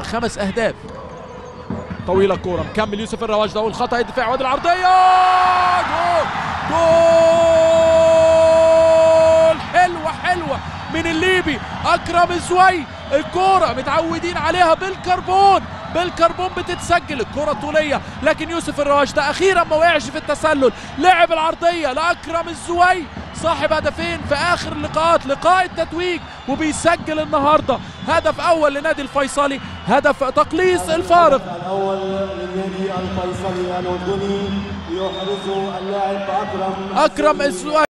خمس اهداف طويله الكوره مكمل يوسف الرواج ده والخطا الدفاع وادي العرضيه جول جول حلوه حلوه من الليبي اكرم الزوي الكوره متعودين عليها بالكربون بالكربون بتتسجل الكرة طولية لكن يوسف الرواج ده أخيرا ما وقعش في التسلل لعب العرضية لأكرم الزوي صاحب هدفين في آخر اللقاءات لقاء التتويج وبيسجل النهاردة هدف أول لنادي الفيصلي هدف تقليص الفارق الأول للنادي الفيصلي الأردني يحرزه اللاعب أكرم أكرم الزوي